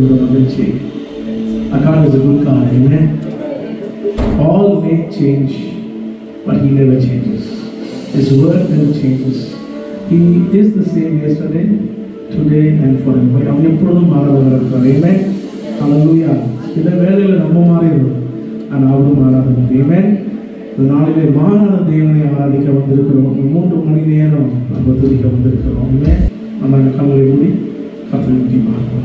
சந்திப்பதில் மகிழ்ச்சி God is a good God, amen. All may change, but He never changes. His word never changes. He is the same yesterday, today, and forever. அவன் எப்பொழுதும் மாறாதவர் இருக்கிறார் amen. Hallelujah. சில வேளையில் நம்ம மாறிடுவோம் ஆனால் அவரும் மாறாதவர் amen. இந்த நாளிலே மாறாத தேவனை ஆராதிக்க வந்திருக்கிறோம் இந்த மூன்று மணி நேரம் நம்ம துதிக்க வந்திருக்கிறோம் amen. நம்ம இந்த கண்களை மூடி கத்தனை நோக்கி பார்ப்போம்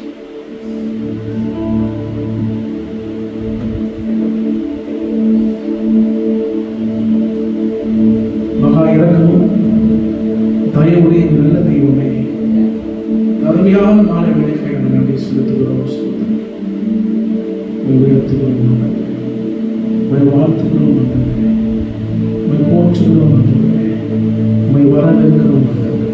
மகா இறக்கமும் தயவுடைய இந்த நல்ல தெய்வமே அருமையான நாளை விளைக்க நன்றி செலுத்துகிறோம் ஸ்தோத்திரம். உம்மை உயர்த்துகிறோம் ஆண்டவரே. உம்மை வாழ்த்துகிறோம் ஆண்டவரே. உம்மை போற்றுகிறோம் ஆண்டவரே. உம்மை வரவேற்கிறோம் ஆண்டவரே.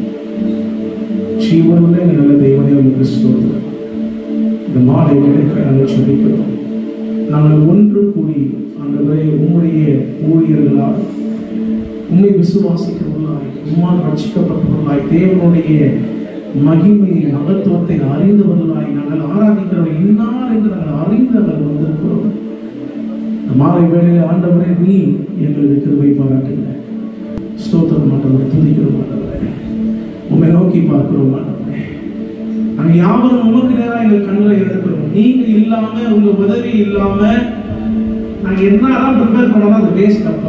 ஜீவனுள்ள இந்த நல்ல தெய்வனே உங்களுக்கு ஸ்தோத்திரம் இந்த மாலை விளைக்க நாங்கள் சொல்லிக்கிறோம் நாங்கள் ஒன்று கூடி ஆண்டவரே உம்முடைய ஊழியர்களால் உண்மை விசுவாசிக்கிறவர்களாய் உம்மால் ரட்சிக்கப்பட்டவர்களாய் தேவனுடைய மகிமையை மகத்துவத்தை அறிந்தவர்களாய் நாங்கள் ஆராதிக்கிறவர் இன்னார் என்று நாங்கள் அறிந்தவர் வந்திருக்கிறோம் இந்த மாலை வேளையில் ஆண்டவரே நீ எங்களுக்கு கிருபை பாராட்டுங்க ஸ்தோத்திரம் ஆண்டவரை துதிக்கிறோம் ஆண்டவரே உண்மை நோக்கி பார்க்கிறோம் ஆண்டவரே நாங்கள் யாவரும் உமக்கு நேராக எங்கள் கண்களை எடுக்கிறோம் நீங்க இல்லாம உங்க உதவி இல்லாம நாங்க என்னதான் ப்ரிப்பேர் பண்ணாலும் அது வேஸ்ட் அப்பா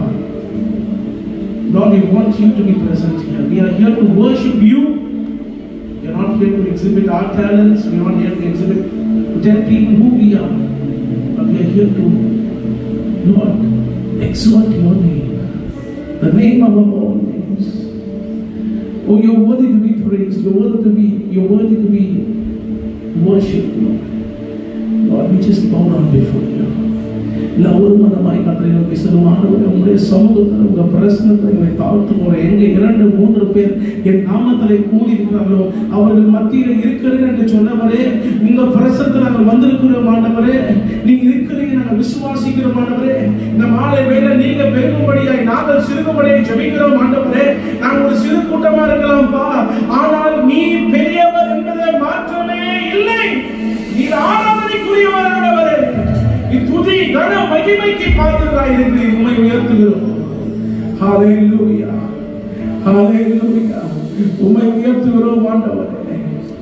Lord, we want you to be present here. We are here to worship you. We are not here to exhibit our talents. We are not here to exhibit, to tell people who we are. But we are here to, Lord, exalt your name. The name above all names. Oh, you're worthy to be praised. You're worthy to be, you're worthy to be worshipped, Lord. Lord, we just bow down before you. இல்லை ஒரு மனமாய் கத்தரை நோக்கி செல்வானவர் உங்களுடைய சமூகத்தில் உங்க பிரசனத்தை எங்களை தாழ்த்துவோம் எங்க இரண்டு மூன்று பேர் என் நாமத்திலே கூடி இருக்கிறார்களோ அவர்கள் மத்தியில் இருக்கிறேன் என்று சொன்னவரே உங்க பிரசனத்தில் நாங்கள் வந்திருக்கிறோம் ஆண்டவரே நீங்க இருக்கிறீங்க நாங்கள் விசுவாசிக்கிறோம் ஆண்டவரே இந்த மாலை வேலை நீங்க பெருகும்படியாய் நாங்கள் சிறுகும்படியாய் ஜெபிக்கிறோம் ஆண்டவரே நாங்கள் ஒரு சிறு கூட்டமா இருக்கலாம்ப்பா ஆனால் நீ பெரியவர் என்பதை மாற்றமே இல்லை நீர் ஆராதனைக்குரியவர் ஆண்டவரே இத்துதி கன மகிமைக்கு பாத்திரராய் இருக்கிறீர் உண்மை உயர்த்துகிறோம் ஹalleluya ஹalleluya உம்மை உயர்த்துகிறோம் ஆண்டவரே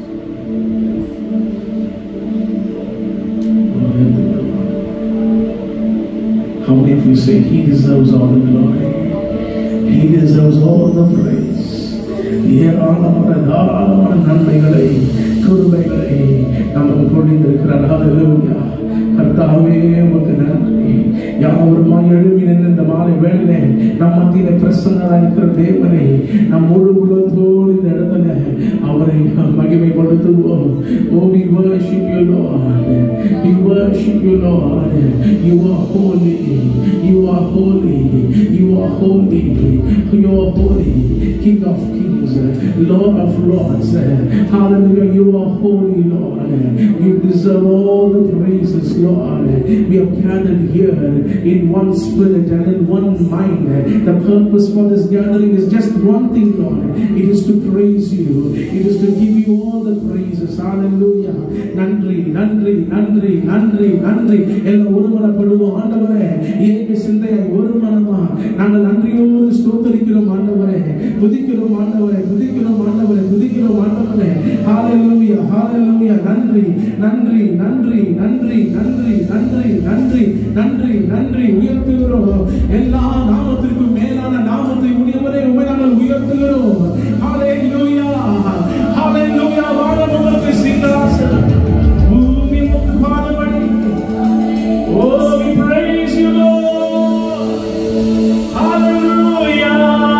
How many of you say he deserves all the glory? He deserves all the praise. ஏராளமான தாராளமான நன்மைகளை கிருபைகளை நமக்கு பொழிந்திருக்கிறார் ஹalleluya கர்த்தாவே உமக்கு நன்றி யாவருமாய் எழுவி நின்று இந்த மாலை வேளையிலே நம் மத்தியில பிரசன்னராக இருக்கிற தேவனை நம் முழு உலகத்தோடு இந்த இடத்துல அவரை மகிமைப்படுத்துவோம் ஓ we worship you Lord we worship you Lord you are holy you are holy you are holy you are holy King of kings Lord of lords hallelujah you are holy Lord you deserve all the praises Lord we have gathered here in one spirit and in one mind the purpose for this gathering is just one thing Lord it is to praise you it is to give you all the praises hallelujah நன்றி நன்றி நன்றி நன்றி நன்றி எல்லாம் ஒருமனப்படுவோம் ஆண்டவரே ஏக சிந்தையாய் ஒரு மனமா நாங்கள் நன்றியோடு ஸ்தோத்தரிக்கிறோம் ஆண்டவரே துதிக்கிறோம் ஆண்டவரே துதிக்கிறோம் ஆண்டவரே துதிக்கிறோம் ஆண்டவரே ஹalleluya ஹalleluya நன்றி நன்றி நன்றி நன்றி நன்றி நன்றி நன்றி நன்றி நன்றி உயர்த்துகிறோம் எல்லா நாமத்திற்கும் மேலான நாமத்தை உடையவரே உண்மை நாங்கள் உயர்த்துகிறோம் ஹalleluya ஹalleluya வானம் உமக்கு சிங்காசனம் பூமி உமக்கு பாதபடி Oh, we praise you, Lord. Hallelujah.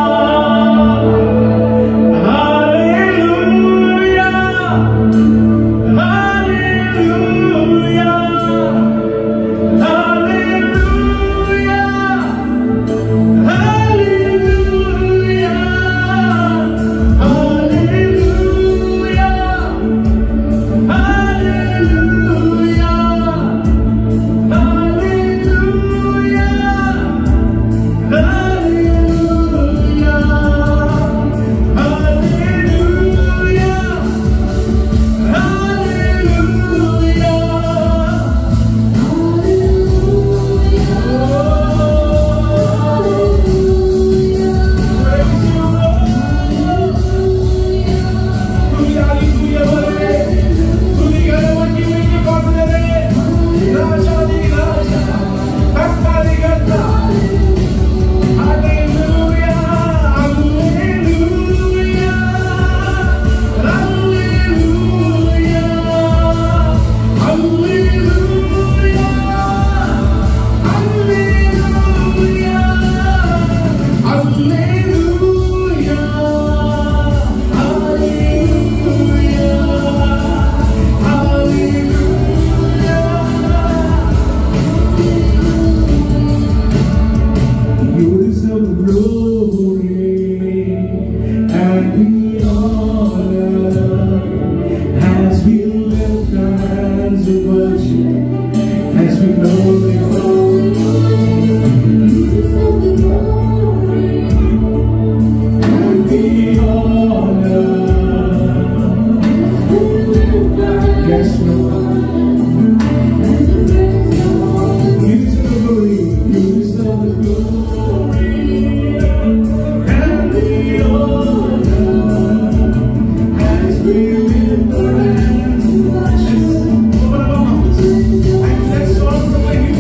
Hallelujah. Hallelujah. Hallelujah. Hallelujah. Hallelujah. hands of worship as we glorify. And the honor. Yes, Lord. You deserve the glory. You deserve the glory. And the honor. As we lift our hands in worship. Open our mouths. And let's all proclaim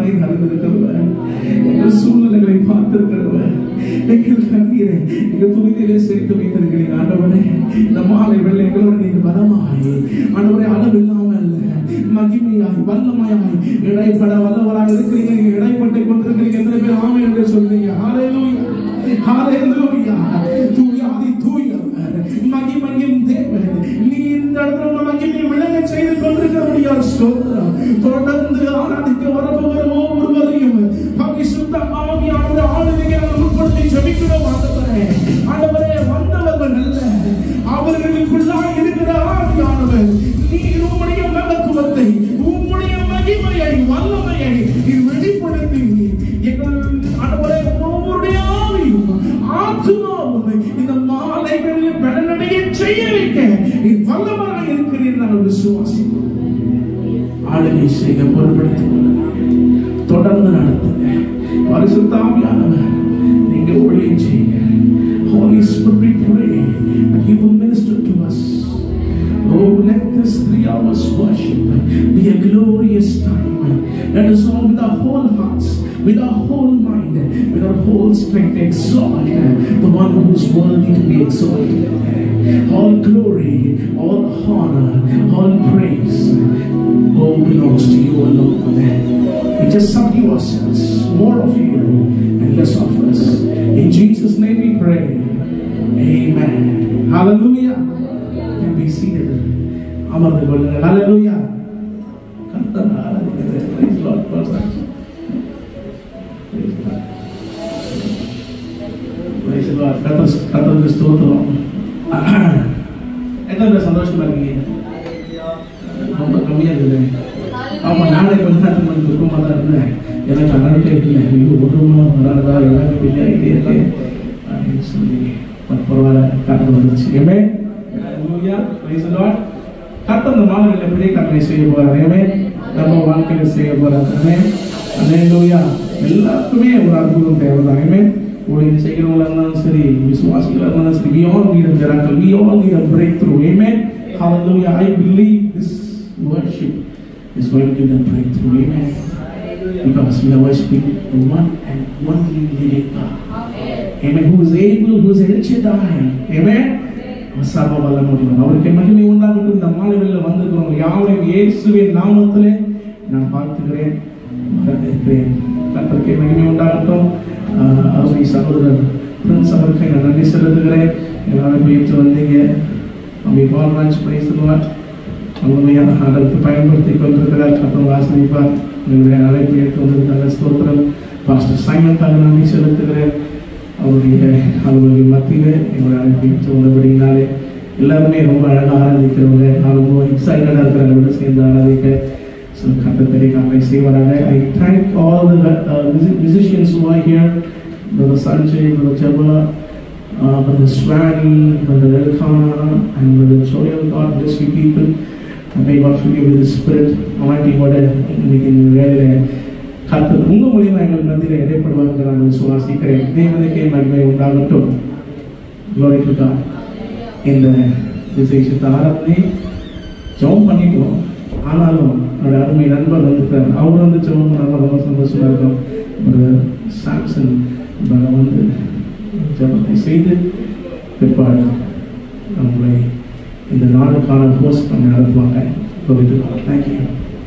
நீர் அறிந்திருக்கிறவர் எங்கள் சூழ்நிலைகளை பார்த்திருக்கிறவர் எங்கள் கண்ணீரை எங்கள் துணித்திலே சேர்த்து வைத்திருக்கிறீங்க ஆண்டவரே இந்த மாலை வெள்ளை எங்களோட நீங்க பலமாய் ஆண்டவரே அளவில்லாமல் மகிமையாய் வல்லமையாய் இடைப்பட வல்லவராக இருக்கிறீங்க நீங்க இடைப்பட்டு கொண்டிருக்கிறீங்க எத்தனை பேர் ஆமை என்று சொல்றீங்க ஹalleluya ஹalleluya தூய அதி தூயவர் மகிமையின் தேவன் நீ இந்த இடத்துல உங்க மகிமை விளங்க செய்து கொண்டிருக்கிறபடியால் ஸ்தோத்திரம் தொடர்ந்து ஆராதிக்க வரப்போகிற ஒவ்வொருவரையும் பரிசுத்த ஆவியானவர் ஆளுகையை நாங்கள் உட்படுத்தி ஜெபிக்கிறோம் ஆண்டவரே ஆண்டவரே வந்தவர்கள் அல்ல அவர்களுக்குள்ளாய் இருக்கிற ஆவியானவர் நீர் உம்முடைய மகத்துவத்தை உம்முடைய மகிமையை வல்லமையை நீர் வெளிப்படுத்தி எங்கள் ஆண்டவரே ஒவ்வொருடைய ஆவியும் ஆத்துமாவும் இந்த மாலைகளில் பலனடைய செய்ய வைக்க நீர் வல்லவராக இருக்கிறீர் நாங்கள் விசுவாசிக்கிறோம் ஆளுகை செய்ய பொருட்படுத்திக் கொள்ளலாம் தொடர்ந்து நடத்துங்க பரிசுத்தாமியானவர் நீங்க ஊழியம் செய்யுங்க Holy Spirit, we pray that you will minister to us. Oh, let this three hours worship be a glorious time. Let us all with our whole hearts, with our whole mind, with our whole strength exalt the one who is worthy to be exalted. All glory, all honor, all praise, all belongs to you alone. We just subdue ourselves, more of you and less of us. In Jesus' name we pray. Amen. Hallelujah. Can be seated. அமர்ந்து கொள்ளுங்கள் Hallelujah. கர்த்தர் ஆராதிக்கிறேன். Praise Lord. Praise Lord. Praise God. Praise Lord. கர்த்தர் கர்த்தருக்கு ஸ்தோத்திரம். எத்தனை பேர் சந்தோஷமா இருக்கீங்க ரொம்ப கம்மியா இருக்குது ஆமா நானே கொஞ்ச நேரத்துக்கு முன்னாடி துக்கமா தான் இருந்தேன் எனக்கு அனர்ட்டே இல்லை ஐயோ ஒன்றுமா வராதா எல்லாமே வெளியாகிட்டே இருக்கு அப்படின்னு சொல்லி பட் பரவாயில்ல காரணம் வந்துச்சு ஏமே கர்த்தர் இந்த மாணவர்கள் பெரிய கட்டளை செய்ய போறார் ஏமே நம்ம வாழ்க்கையில செய்ய போறார் ஏமே அலேலூயா எல்லாருக்குமே ஒரு அற்புதம் தேவைதான் ஏமே ஊழியம் செய்கிறவங்களா இருந்தாலும் சரி விசுவாசிகளா இருந்தாலும் சரி we all need a miracle we all need a breakthrough amen hallelujah I believe this worship is going to give them breakthrough amen because we are worshiping the one and only living God amen who is able who is El Shaddai amen சர்வ வல்ல முடியும் அவருக்கு மகிமை உண்டாகட்டும் இந்த மாலைகளில் வந்திருக்கிறவங்க யாவரையும் இயேசுவின் நாமத்திலே நான் பார்த்துக்கிறேன் வரவேற்கிறேன் கர்த்தருக்கு மகிமை உண்டாகட்டும் ஆஹ் அருமை சகோதரர் பிரின்ஸ் அவருக்கு நான் நன்றி செலுத்துகிறேன் எல்லாரும் ஏற்று வந்தீங்க அவங்க பால்ராஜ் பேசுவார் அவங்களுடைய அதற்கு பயன்படுத்தி கொண்டிருக்கிறார் கர்த்தர் வாசனிப்பார் உங்களுடைய அழைப்பு ஏற்று வந்திருக்காங்க ஸ்தோத்திரம் பாஸ்டர் சைமனுக்காக நன்றி செலுத்துகிறேன் அவருடைய அவர்களுடைய மத்தியில் எங்களுடைய அழைப்பு ஏற்று வந்தபடினாலே எல்லாருமே ரொம்ப அழகாக ஆராதிக்கிறவங்க நான் ரொம்ப எக்ஸைட்டடாக இருக்கிறாங்க விட சேர்ந்து ஆராதிக்க ஸோ கர்த்தர் பெரிய காரணை செய்வாராக I thank all the musicians who are here Brother Sanjay, Brother Jabba, uh, Brother Swani, Brother Elkana, and Brother Joel. God bless you people. And may God fill you with the Spirit. அவாண்டியோட இன்னைக்கு இந்த வேலையில் கர்த்தர் உங்க மூலியமா எங்கள் மத்தியில் இடைப்படுவாங்க நான் விசுவாசிக்கிறேன் தேவனுக்கே மகிமை உண்டாகட்டும் Glory to God. இந்த விசேஷத்தை ஆராதனை ஜெபம் பண்ணிட்டோம் ஆனாலும் என்னோட அருமை நண்பர் வந்துருக்கார் அவர் வந்து ஜெபம் பண்ணாலும் ரொம்ப சந்தோஷமா இருக்கும் ஒரு சாம்சன் brother வந்து ஜெபத்தை செய்து பிற்பாடு நம்மளை இந்த நாளுக்கான ஹோஸ்ட் பண்ணி நடத்துவாங்க தேங்க்யூ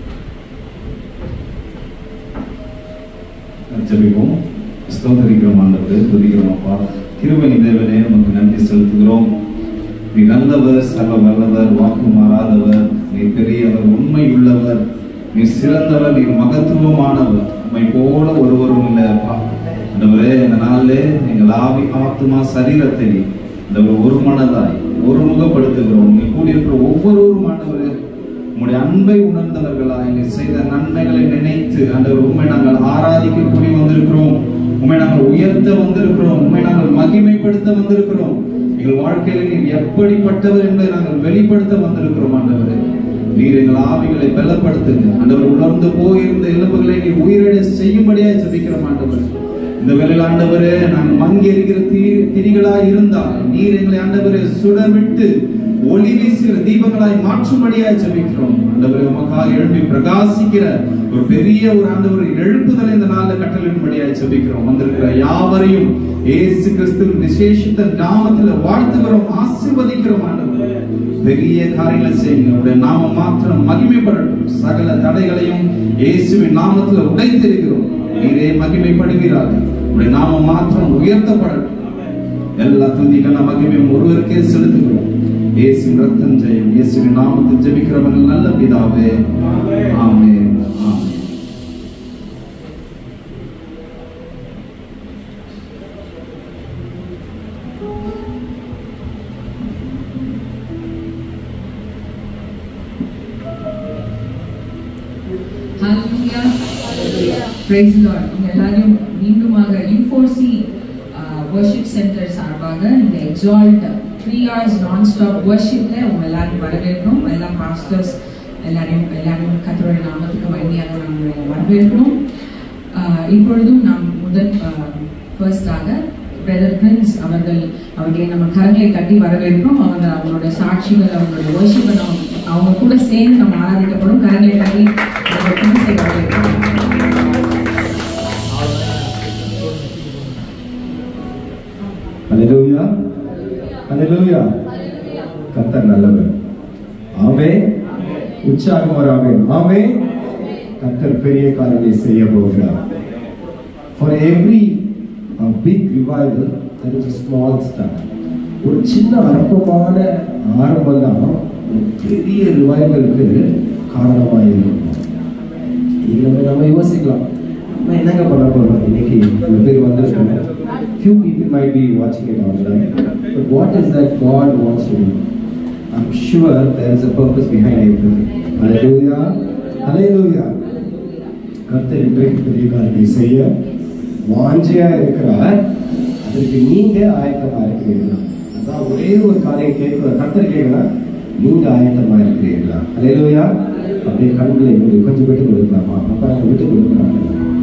ஜெபிப்போம் ஸ்தோத்தரிக்கிறோம் ஆண்டவரே துதிக்கிறோம் அப்பா கிருபை தேவனே உமக்கு நன்றி செலுத்துகிறோம் நீ நல்லவர் சர்வ வல்லவர் வாக்கு மாறாதவர் நீ பெரியவர் உண்மை உள்ளவர் நீ சிறந்தவர் நீ மகத்துவமானவர் உண்மை போல ஒருவரும் இல்லை அப்பா ஆண்டவரே இந்த நாளிலே எங்கள் ஆவி ஆத்துமா சரீரத்தை இந்த ஒரு மனதாய் ஒருமுகப்படுத்துகிறோம் நீ கூடியிருக்கிற ஒவ்வொருவரும் ஆண்டவரே உம்முடைய அன்பை உணர்ந்தவர்களாய் நீ செய்த நன்மைகளை நினைத்து ஆண்டவர் உண்மை நாங்கள் ஆராதிக்க கூடி வந்திருக்கிறோம் உண்மை நாங்கள் உயர்த்த வந்திருக்கிறோம் உண்மை நாங்கள் மகிமைப்படுத்த வந்திருக்கிறோம் எங்கள் வாழ்க்கையில நீர் எப்படிப்பட்டவர் என்பதை நாங்கள் வெளிப்படுத்த வந்திருக்கிறோம் ஆண்டவரே நீர் எங்கள் ஆவிகளை பலப்படுத்துங்க ஆண்டவர் உணர்ந்து போயிருந்த எலும்புகளை நீர் உயிரிழ செய்யும்படியாய் ஜெபிக்கிறோம் ஆண்டவர் இந்த வேளையில் ஆண்டவரே நாங்கள் மங்கி எரிகிற தீ திரிகளாய் இருந்தால் நீர் எங்களை ஆண்டவரே சுடர் விட்டு ஒளி வீசுகிற தீபங்களாய் மாற்றும்படியாய் ஜெபிக்கிறோம் ஆண்டவரே உமக்கு முன்பாக எழும்பி பிரகாசிக்கிற ஒரு பெரிய ஒரு ஆண்டவர் எழுப்புதலை இந்த நாள்ல கட்டளிடும்படியாக ஜெபிக்கிறோம் வந்திருக்கிற யாவரையும் இயேசு கிறிஸ்துவின் விசேஷித்த நாமத்துல வாழ்த்துகிறோம் ஆசீர்வதிக்கிறோம் ஆண்டவர் பெரிய காரியங்களை செய்யுங்க உடைய நாமம் மாத்திரம் மகிமைப்படட்டும் சகல தடைகளையும் இயேசுவின் நாமத்துல உடைத்திருக்கிறோம் நீரே மகிமைப்படுகிறார் உடைய நாமம் மாத்திரம் உயர்த்தப்படட்டும் எல்லா துதிக்கான மகிமையும் ஒருவருக்கே செலுத்துகிறோம் இயேசுவின் ரத்தம் ஜெயம் இயேசுவின் நாமத்தில் ஜெபிக்கிறவன் நல்ல பிதாவே ஆமென் ஆமென் Hallelujah. Praise the Lord. உங்க எல்லாரையும் மீண்டுமாக இன்ஃபோர்சி வர்ஷிப் சென்டர் சார்பாக இந்த exalt three hours nonstop வர்ஷிப்ல உங்க எல்லாரையும் வரவேற்கிறோம் எல்லா பாஸ்டர்ஸ் எல்லாரையும் எல்லாரையும் கத்தருடைய நாமத்துக்கு வண்டியாக நாங்கள் வரவேற்கிறோம் ஆஹ் இப்பொழுதும் நாம் முதல் ஃபர்ஸ்டாக பிரதர் பிரின்ஸ் அவர்கள் அவர்களை நம்ம கரங்களை கட்டி வரவேற்கிறோம் அவங்க அவங்களோட சாட்சிகள் அவங்களோட வர்ஷிப்பை நம்ம அவங்க கூட சேர்ந்து நம்ம ஆராதிக்கப்படும் கரங்களை கட்டி பிரதர் பிரின்ஸை வரவேற்கிறோம் ஹalleluya ஹalleluya கர்த்தர் நல்லவர் ஆமே உற்சாகம் வராமே ஆமே கர்த்தர் பெரிய காரியங்களை செய்ய போகிறார் for every big revival there is a small start ஒரு சின்ன அற்பமான ஆரம்பம் தான் ஒரு பெரிய ரிவைவலுக்கு காரணமாக இருக்கும் இது நம்ம நம்ம யோசிக்கலாம் நம்ம என்னங்க பண்ண போறோம் இன்னைக்கு இவ்வளவு பேர் வந்திருக்காங்க few people might be watching it online but what is that God wants to do I'm sure there is a purpose behind everything hallelujah hallelujah கர்த்தர் இன்றைக்கு பெரிய காரியத்தை செய்ய வாஞ்சியா இருக்கிறார் அதற்கு நீங்க ஆயத்தமா இருக்கிறீர்களா அதான் ஒரே ஒரு காரியம் கேட்கிற கர்த்தர் கேட்கிறார் நீங்க ஆயத்தமா இருக்கிறீர்களா அலையிலோயா அப்படியே கண்களை மூடி கொஞ்சம் விட்டு கொடுக்கலாமா அப்ப நாங்க விட்டு கொடுக்குறாங்க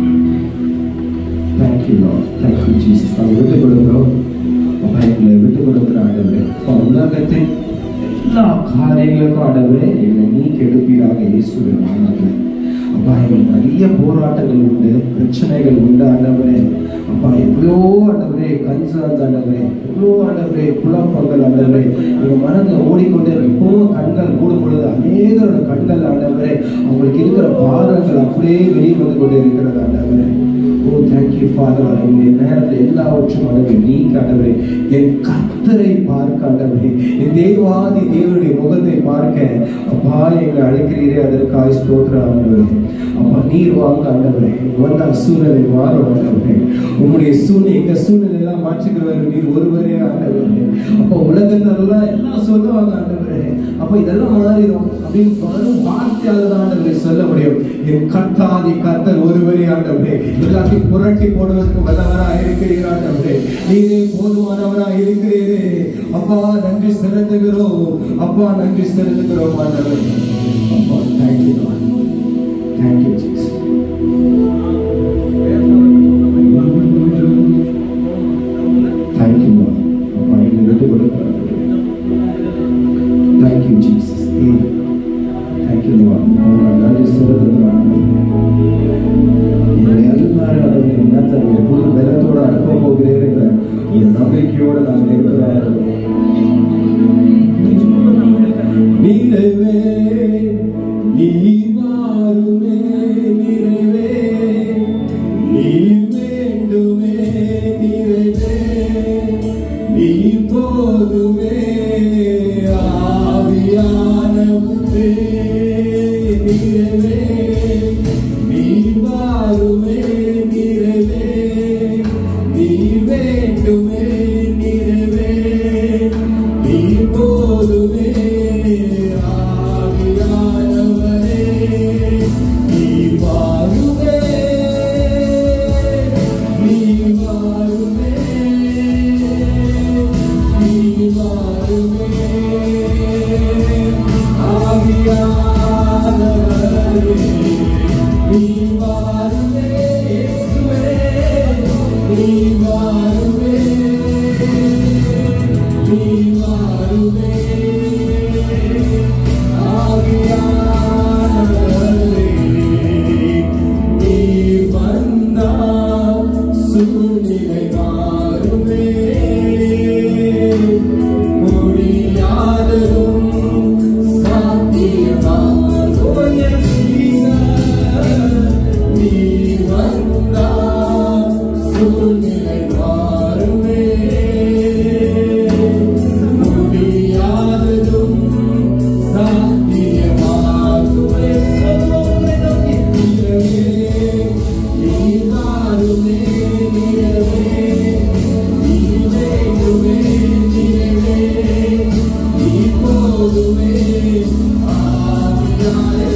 தேங்க்யூ லார்ட் தேங்க்யூ ஜீசஸ் நாங்கள் விட்டு கொடுக்குறோம் அப்பா எங்களை விட்டு கொடுக்குற ஆண்டவரே அப்பா உலகத்தின் எல்லா காரியங்களுக்கும் ஆண்டவரே எங்களை நீ கெடுப்பீராக இயேசுவின் நாமத்தில் அப்பா எங்களுக்கு நிறைய போராட்டங்கள் உண்டு பிரச்சனைகள் உண்டு ஆண்டவரே அப்பா எவ்வளோ ஆண்டவரே கன்சர்ன்ஸ் ஆண்டவரே எவ்வளோ ஆண்டவரே குழப்பங்கள் ஆண்டவரே எங்க மனதில் ஓடிக்கொண்டே இப்போ கண்கள் மூடும் பொழுது அநேகரோட கண்கள் ஆண்டவரே அவங்களுக்கு இருக்கிற பாரங்கள் அப்படியே வெளியே வந்து கொண்டே இருக்கிறது ஆண்டவரே ஓ தேங்க்யூ ஃபாதர் இந்த நேரத்தில் எல்லாவற்றும் ஆண்டவரே நீங்க ஆண்டவரே என் கர்த்தரை பார்க்க ஆண்டவரே என் தேவாதி தேவனுடைய முகத்தை பார்க்க அப்பா எங்களை அழைக்கிறீரே அதற்காக ஸ்தோத்திர ஆண்டவரே அப்பா நீர் வாங்க ஆண்டவரே வந்தால் சூழ்நிலை மாறும் ஆண்டவரே உங்களுடைய சூழ்நிலை எங்க சூழ்நிலை எல்லாம் மாற்றுகிறவர் நீர் ஒருவரே ஆண்டவரே அப்போ உலகத்தெல்லாம் எல்லாம் சொல்லுவாங்க ஆண்டவரே அப்ப இதெல்லாம் மாறிடும் அப்படின்னு வரும் வார்த்தையால தான் ஆண்டவரை சொல்ல முடியும் என் கர்த்தாதி கர்த்தர் ஒருவரே ஆண்டவரே எல்லாத்தையும் புரட்டி போடுவதற்கு வல்லவரா இருக்கிறீர் ஆண்டவரே நீரே போதுமானவரா இருக்கிறீரே அப்பா நன்றி செலுத்துகிறோம் அப்பா நன்றி செலுத்துகிறோம் ஆண்டவரே அப்பா தேங்க்யூ தேங்க்யூ ஜீசஸ் தேங்க்யூ அப்பா எங்களை விட்டு கொடுக்குறாங்க Thank you, Jesus. Amen. Thank you, Lord. Lord, நன்றி செலுத்துகிறோம். எங்களை எல்லாரும் ஆண்டவரே, என்ன தருவீர்? புது பலத்தோடு அனுப்ப போகிறீர் என்ற ஒரு நம்பிக்கையோடு நாங்கள் இருக்கிறோம் ஆண்டவரே. நிறைவே, நீர் வாருமே, நிறைவே, நீர் வேண்டுமே, நிறைவே, நீர் போதுமே, ஆவியானவரே, நிறைவே, நீர் வாருமே, நிறைவே, நீர் வேண்டுமே, நிறைவே, நீர் போதுமே, ஆவியானவரே, நீர் வாருமே, நீர் வாருமே, நீர் வாருமே, ஆவியானவரே,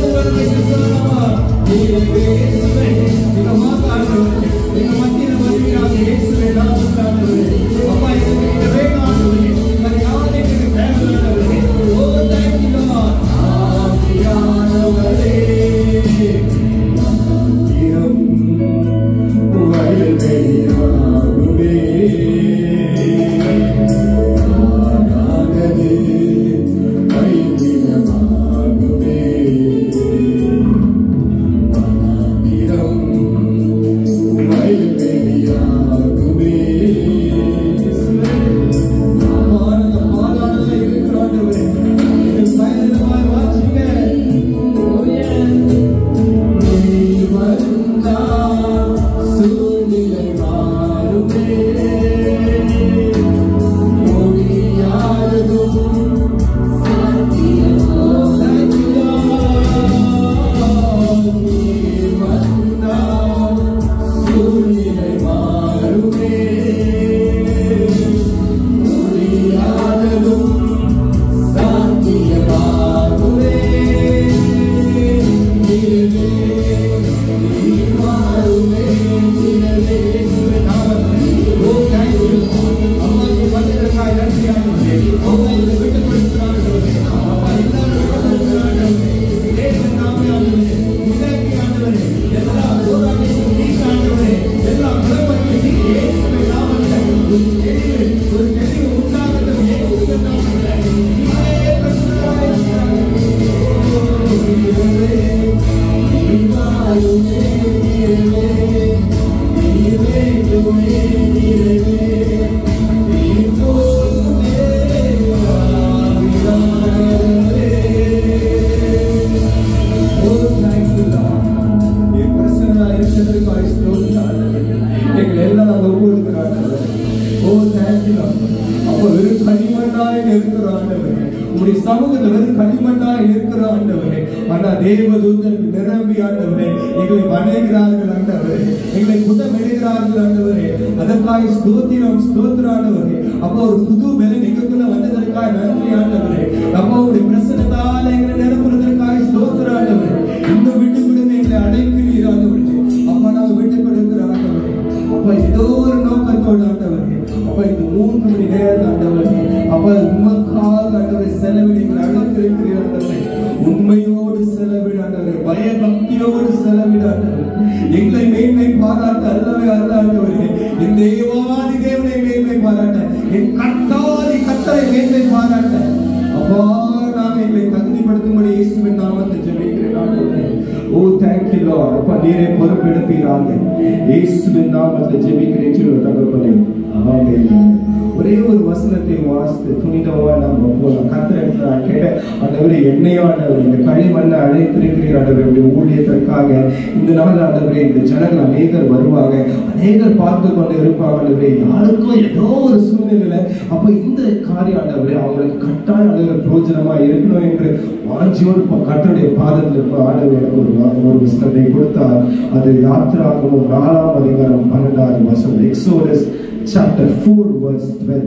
உங்களுடைய சமூகத்தில் வெறும் களிமண்ணாய் இருக்கிற ஆண்டவரே ஆனா தேவதூதருக்கு நிரம்பி ஆண்டவரே எங்களை வணங்குகிறார்கள் ஆண்டவரே எங்களை புதமிடுகிறார்கள் ஆண்டவரே அதற்காக ஸ்தோத்திரம் ஸ்தோத்திர ஆண்டவரே அப்போ ஒரு புது பலன் எங்களுக்குள்ள வந்ததற்காக நன்றி ஆண்டவரே அப்போ உங்களுடைய பிரசனத்தால எங்களை நிரப்புறதற்காக ஸ்தோத்திர ஆண்டவரே இந்த விட்டு கொடுத்து எங்களை அழைக்கிறீர் ஆண்டவரே அப்பா நாங்கள் விட்டு கொடுக்கிற ஆண்டவரே அப்பா ஏதோ ஒரு நோக்கத்தோடு ஆண்டவரே அப்பா இந்த மூன்று மணி நேரம் ஆண்டவரே அப்பா உமக்காக ஆண்டவரை செலவிட எங்களை அழைத்திருக்கிறீர் ஆண்டவரே உண்மையோடு செலவிட ஆண்டவரே பயபக்தியோடு செலவிட ஆண்டவரே எங்களை மேன்மை பாராட்ட அல்லவே அல்ல ஆண்டவரே என் தேவாதி தேவனை மேன்மை பாராட்ட என் கர்த்தாதி கர்த்தரை மேன்மை பாராட்ட அப்பா நாங்க எங்களை தகுதிப்படுத்தும்படி இயேசுவின் நாமத்தை ஜெபிக்கிறேன் ஆண்டவரே ஓ தேங்க் யூ லார்ட் அப்பா நீரே பொறுப்பெடுப்பீராக இயேசுவின் நாமத்தை ஜெபிக்கிறேன் சொல்ல தகப்பனே ஆமென் ஒரே ஒரு வசனத்தை வாசித்து துணிதவா நம்ம போலாம் கத்திர கேட்ட ஆண்டவரே என்னையோ ஆண்டவர் இந்த களிமண்ணை அழைத்திருக்கிறீர் ஆண்டவர் உடைய ஊழியத்திற்காக இந்த நாள் ஆண்டவரே இந்த ஜனங்கள் அநேகர் வருவாங்க அநேகர் பார்த்து கொண்டு இருப்பாங்க ஆண்டவரே யாருக்கும் ஏதோ ஒரு சூழ்நிலையில அப்ப இந்த காரியம் ஆண்டவரே அவங்களுக்கு கட்டாயம் ஆண்டவர் பிரோஜனமா இருக்கணும் என்று வாஞ்சியோடு ப- கர்த்தருடைய பாதத்தில் இருக்க ஆண்டவர் எனக்கு ஒரு வா- ஒரு புஸ்தகத்தை கொடுத்தார் அது யாத்திராகமும் நாலாம் அதிகாரம் பன்னெண்டாவது வசனம் Exodus chapter four verse twelve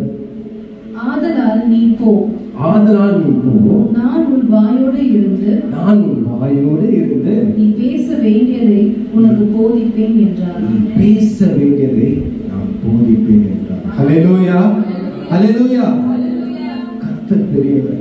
ஆதலால் நீ போ ஆதலால் நீ போ நான் உன் வாயோடு இருந்து நான் உன் வாயோடு இருந்து நீ பேச வேண்டியதை உனக்கு போதிப்பேன் என்றார் நீ பேச வேண்டியதை நான் போதிப்பேன் என்றார் ஹalleluya ஹalleluya கர்த்தர் பெரியவர்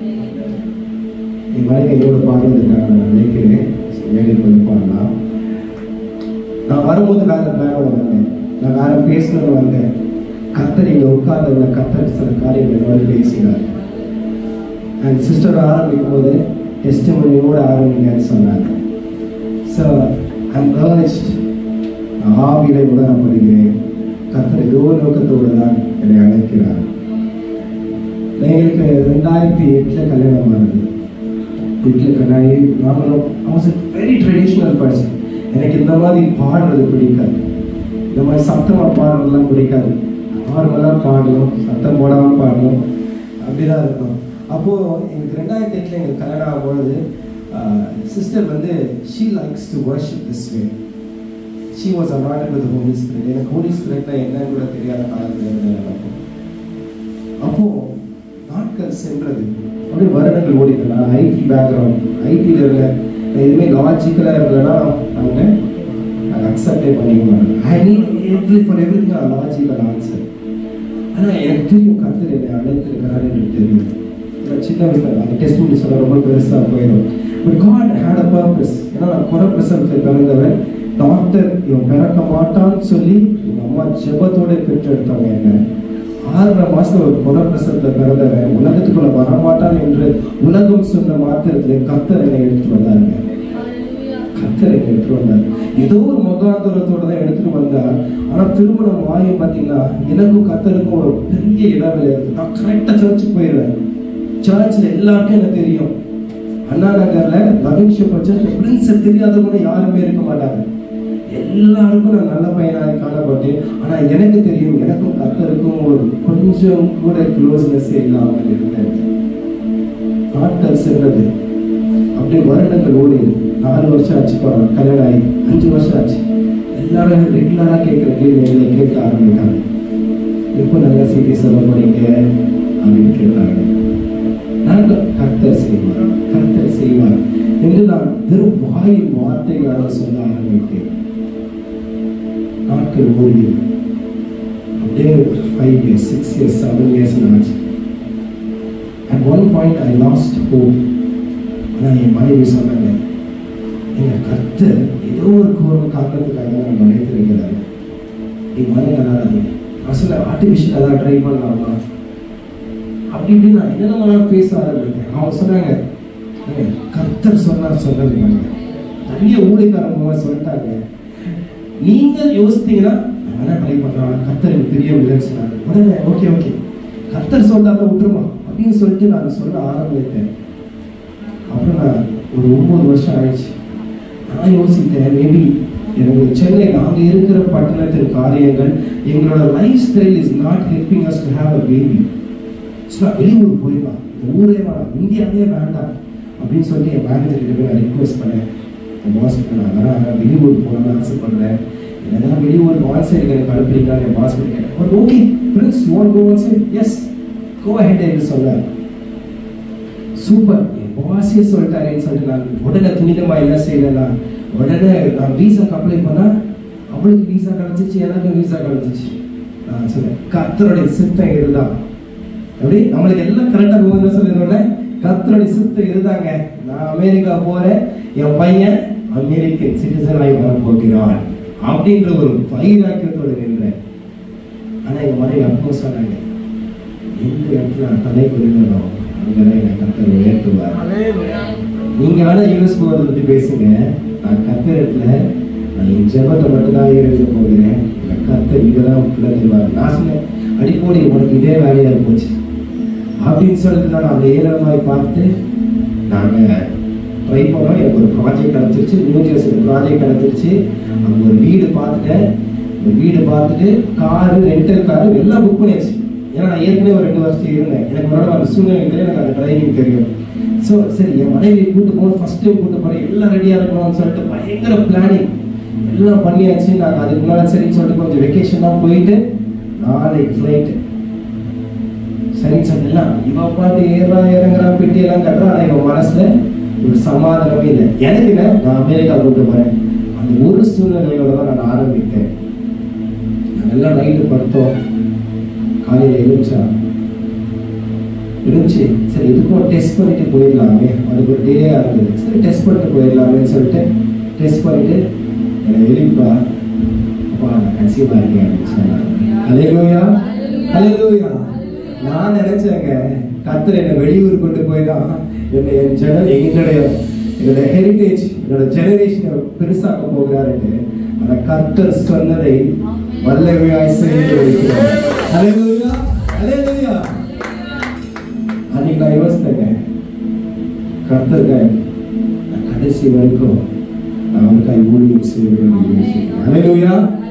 என் மனைவி என்னோட பாடுவதற்காக நான் நினைக்கிறேன் மேலில் கொஞ்சம் பாடலாம் நான் வரும்போது வேற பிளானோட வந்தேன் நான் வேற பேசணும்னு வந்தேன் கர்த்தர் இங்க உட்கார்ந்த கர்த்தர் சில காரியங்கள் என்னோட பேசினார் அண்ட் சிஸ்டர் ஆரம்பிக்கும் போது டெஸ்டிமனியோட ஆரம்பிங்கன்னு சொன்னாங்க ஸோ ஐம் ஏர்ஜ்ட் நான் ஆவியிலே உணரப்படுகிறேன் கர்த்தர் ஏதோ நோக்கத்தோடு தான் என்னை அழைக்கிறார் எங்களுக்கு ரெண்டாயிரத்தி எட்டில் கல்யாணம் ஆனது வீட்டில் கண்ணாடி நாங்களும் வாஸ் வெரி ட்ரெடிஷ்னல் பர்சன் எனக்கு இந்த மாதிரி பாடுறது பிடிக்காது இந்த மாதிரி சத்தமாக பாடுறதுலாம் பிடிக்காது நார்மலாக பாடணும் சத்தம் போடாமல் பாடணும் அப்படிதான் இருக்கும் அப்போது எங்களுக்கு ரெண்டாயிரத்தி எட்டில் எங்களுக்கு கல்யாணம் ஆகும்பொழுது சிஸ்டர் வந்து she likes to worship this way she was anointed with holy spirit எனக்கு ஹோலி ஸ்பிரிட்னா என்னன்னு கூட தெரியாத காலத்தில் இருந்தேன் அப்போ அப்போ நாட்கள் சென்றது அப்படியே வருடங்கள் ஓடிட்டு நான் ஐடி பேக்ரவுண்ட் ஐடியில் இருந்தேன் நான் எதுவுமே லாஜிக்கலாக இருக்கலன்னா அவங்க நாங்கள் அக்செப்டே பண்ணிக்க மாட்டோம் I need every for everything logical answer ஆனால் எனக்கு தெரியும் கத்தர் என்னை அழைத்திருக்கிறாரு எனக்கு தெரியும் நான் சின்ன வயசுல அந்த டெஸ்ட் பண்ணி சொல்ல ரொம்ப பெருசாக போயிடும் but God had a purpose ஏன்னா நான் குறை பிரசவத்தில் பிறந்தவன் டாக்டர் இவன் பிறக்க மாட்டான்னு சொல்லி எங்கள் அம்மா ஜெபத்தோட பெற்றெடுத்தவங்க என்ன ஆறரை மாசத்துல ஒரு குறை பிரசவத்தில் பிறந்தவன் உலகத்துக்குள்ள வரமாட்டான் என்று உலகம் சொன்ன மாத்திரத்துல கத்தர் என்னை எடுத்துட்டு வந்தாருங்க கத்தர் என்னை எடுத்துட்டு வந்தார் ஏதோ ஒரு முகாந்தரத்தோட தான் எடுத்துட்டு வந்தார் ஆனா திருமணம் ஆகி பார்த்தீங்கன்னா எனக்கும் கத்தருக்கும் ஒரு பெரிய இடைவெளி இருக்கு நான் கரெக்டா சர்ச்சுக்கு போயிடுவேன் சர்ச்சில் எல்லாருக்கும் எனக்கு தெரியும் அண்ணா நகர்ல நவீன் ஷெப்பர் சர்ச் பிரின்ஸ் தெரியாதவங்க யாருமே இருக்க மாட்டாங்க எல்லாருக்கும் நான் நல்ல பையனாக காணப்பட்டேன் ஆனா எனக்கு தெரியும் எனக்கும் கத்தருக்கும் ஒரு கொஞ்சம் கூட க்ளோஸ்னஸ் இல்லாமல் இருந்தேன் நாட்கள் சென்றது அப்படியே வருடங்கள் ஓடிது நாலு வருஷம் ஆச்சு பா கல்யாணம் ஆகி அஞ்சு வருஷம் ஆச்சு எல்லாரும் ரெகுலராக கேட்குற கேள்வி எங்களை கேட்க ஆரம்பித்தாங்க எப்போ நல்லா சீட்டி சொல்ல போறீங்க அப்படின்னு கேட்டாங்க நாங்கள் கர்த்தர் செய்வார் கர்த்தர் செய்வார் என்று நான் வெறும் வாயின் வார்த்தைகளாக சொல்ல ஆரம்பித்தேன் நாட்கள் ஓடியது அப்படியே five years six years seven years ஆச்சு at one point I lost hope ஆனால் என் மனைவி சொன்னாங்க எங்கள் கர்த்தர் ஏதோ ஒரு கோரம் காரணத்துக்காக தான் நம்ம நினைத்திருக்கிறாரு நீ மன நல்லாதீங்க அசல ஆர்டிஃபிஷியல் அதான் ட்ரை பண்ணலாமா அப்படி இப்படி நான் என்னென்னலாம் பேச ஆரம்பித்தேன் அவங்க சொன்னாங்க "ஏங்க, கர்த்தர் சொன்னார் சொன்னதுங்க நிறைய ஊழியக்காரங்க சொல்லிட்டாங்க நீங்க யோசித்தீங்கன்னா நான் வேணா ட்ரை பண்றேன் கர்த்தர் எனக்கு தெரியவில்லைன்னு சொன்னாங்க உடனே ஓகே ஓகே கர்த்தர் சொல்லாம விட்டுருமா அப்படின்னு சொல்லிட்டு நான் சொல்ல ஆரம்பித்தேன் அப்புறம் நான் ஒரு ஒன்பது வருஷம் ஆயிடுச்சு நான் யோசித்தேன் மேபி எனக்கு சென்னை நாங்கள் இருக்கிற பட்டணத்தின் காரியங்கள் எங்களோட lifestyle is not helping us to have a baby so வெளியூர் போயிடலாம் இந்த ஊரே வேணாம் இந்தியாவே வேண்டாம் அப்படின்னு சொல்லி என் மேனேஜர் கிட்ட போய் நான் ரிக்வெஸ்ட் பண்ணேன் என் பாஸ் கிட்ட நான் வரேன் நான் வெளியூர் போகணும்னு ஆசைப்படுறேன் என்னதான் வெளியூர் ஆன் சைடு எனக்கு அனுப்புறீங்களான்னு என் பாஸ் கிட்ட கேட்டேன் but okay friends you want go on side yes go ahead என்று சொன்னார் சூப்பர் என் பாஸே சொல்லிட்டாரேன்னு சொல்லிட்டு நான் உடனே துணிதமா என்ன செய்யலன்னா உடனே நான் வீசாக்கு அப்ளை பண்ணா அவளுக்கு வீசா கிடைச்சிச்சு எனக்கும் வீசா கிடைச்சிச்சு நான் சொன்னேன் கர்த்தருடைய சித்தம் இதுதான் எப்படி நம்மளுக்கு எல்லாம் கரெக்டாக போகுதுன்னு சொல்லிடுவோம்ல கர்த்தருடைய சித்தம் இதுதாங்க நான் அமெரிக்கா போறேன் என் பையன் அமெரிக்கன் சிட்டிசன் ஆகி வர போகிறான் அப்படின்ற ஒரு வைராக்கியத்தோடு நின்றேன் ஆனா எங்க மனைவி அப்போ சொன்னாங்க எந்த இடத்துல நான் தலை குறிந்தோம் அங்கதான் என் கத்தர் உயர்த்துவார் நீங்க வேணா யூஎஸ் போகிறத பத்தி பேசுங்க நான் கத்தர் இடத்துல நான் என் ஜெபத்தை மட்டும்தான் இருக்க போகிறேன் என் கத்தர் இங்கே தான் பிள்ளைவார் நான் சொன்னேன் அடிப்போடி உனக்கு இதே வேலையா போச்சு அப்படின்னு சொல்லிட்டு நான் அந்த ஏழமாய் பார்த்து நாங்கள் ட்ரை பண்ணோம் எனக்கு ஒரு ப்ராஜெக்ட் கிடச்சிருச்சு நியூ ஜெர்சியில் ப்ராஜெக்ட் கிடச்சிருச்சு அங்கே ஒரு வீடு பார்த்துட்டேன் ஒரு வீடு பார்த்துட்டு காரு ரெண்டல் காரு எல்லாம் புக் பண்ணியாச்சு ஏன்னா நான் ஏற்கனவே ஒரு ரெண்டு வருஷம் இருந்தேன் எனக்கு ஒரு அந்த சூழ்நிலை எனக்கு அந்த டிரைவிங் தெரியும் ஸோ சரி என் மனைவியை கூட்டு போகணும் ஃபர்ஸ்ட் டைம் கூட்டு போகிறேன் எல்லாம் ரெடியாக இருக்கணும்னு சொல்லிட்டு பயங்கர பிளானிங் எல்லாம் பண்ணியாச்சு நாங்கள் அதுக்கு முன்னாடி சரின்னு சொல்லிட்டு கொஞ்சம் வெக்கேஷன் தான் போயிட்டு நாளைக்கு ஃப்ளைட்டு சரின்னு சொல்லலாம் இவன் பாட்டு ஏறா இறங்குறான் பெட்டி எல்லாம் கட்டுறான் ஆனா இவன் மனசுல ஒரு சமாதானமே இல்லை எனக்கு என்ன நான் அமெரிக்கா கூட்டு போறேன் அந்த ஒரு சூழ்நிலையோட தான் நான் ஆரம்பித்தேன் நாங்கெல்லாம் நைட்டு படுத்தோம் காலையில எழுந்துச்சா இருந்துச்சு சரி இதுக்கும் டெஸ்ட் பண்ணிட்டு போயிடலாமே அதுக்கு ஒரு டே இருந்தது சரி டெஸ்ட் பண்ணிட்டு போயிடலாமேன்னு சொல்லிட்டு டெஸ்ட் பண்ணிட்டு என்னை எழுப்பா அப்பா நான் கன்சீவ் இருக்கேன் அப்படின்னு சொன்னாங்க அலையிலோயா அலையிலோயா நான் நினைச்சேங்க கத்தர் என்னை வெளியூர் கொண்டு போய் தான் என்னை என் ஜன என்னுடைய என்னோட ஹெரிட்டேஜ் என்னோட ஜெனரேஷனை பெருசாக்க போகிறாருன்னு அந்த கர்த்தர் சொன்னதை வல்லமையாய் செய்து வைக்கிறார் அலையிலோயா அலையிலோயா அன்னைக்கு நான் யோசித்தேங்க கர்த்தருக்காய் நான் கடைசி வரைக்கும் நான் அவருக்காய் ஊழியம் செய்வேன் அலையிலோயா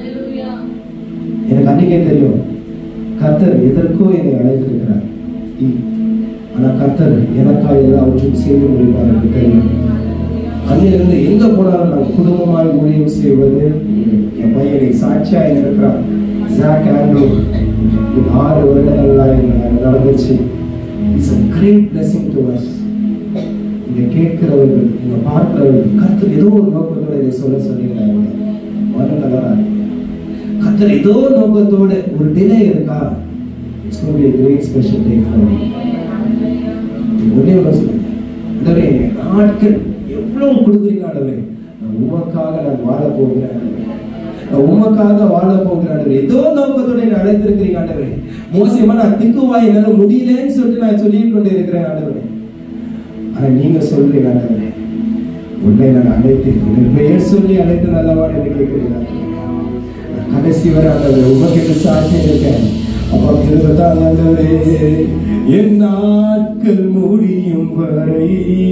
எனக்கு அன்னைக்கே தெரியும் கர்த்தர் எதற்கோ என்னை அழைத்திருக்கிறார் இ- ஆனா கர்த்தர் எனக்காக எல்லாவற்றையும் செய்து முடிப்பார் எனக்கு தெரியும் அன்னிலிருந்து எங்க போனாலும் நான் குடும்பமாய் ஊழியம் செய்வது என் பையனை சாட்சியாக இருக்கிறான் ஜாக் ஆண்ட்ரூ இது ஆறு வருடங்கள்லாம் எனக்கு நடந்துச்சு it's a great blessing to us இதை கேட்கிறவர்கள் இங்க பார்க்கிறவர்கள் கர்த்தர் ஏதோ ஒரு நோக்கத்தோட இதை சொல்ல சொன்னீங்களா வரலாம் கர்த்தர் ஏதோ நோக்கத்தோட ஒரு டிலே இருக்கா it's got be great special day for ஒரே ஒரு சொல்லுங்க ஆண்டவரே நாட்கள் எவ்வளவு கொடுக்குறீங்க ஆண்டவரே நான் உமக்காக நான் வாழ போகிறேன் ஆண்டவரே. நான் உமக்காக வாழ போகிறேன் ஆண்டவரே ஏதோ நோக்கத்தோட என்னை அழைத்திருக்கிறீங்க ஆண்டவரே மோசமா நான் திக்குவா என்னால முடியலன்னு சொல்லிட்டு நான் சொல்லிக் கொண்டு இருக்கிறேன் ஆண்டவரே ஆனா நீங்க சொல்றீங்க ஆண்டவரே உன்னை நான் அழைத்தேன் உன் பெயர் சொல்லி அழைத்து நல்லவா என்று கேட்கிறீங்க நான் கடைசி வரை ஆண்டவரே உமக்கு சாட்சி இருக்கேன் அப்பா கிருபதான் ஆண்டவரே என் நாட்கள் முடியும் வரை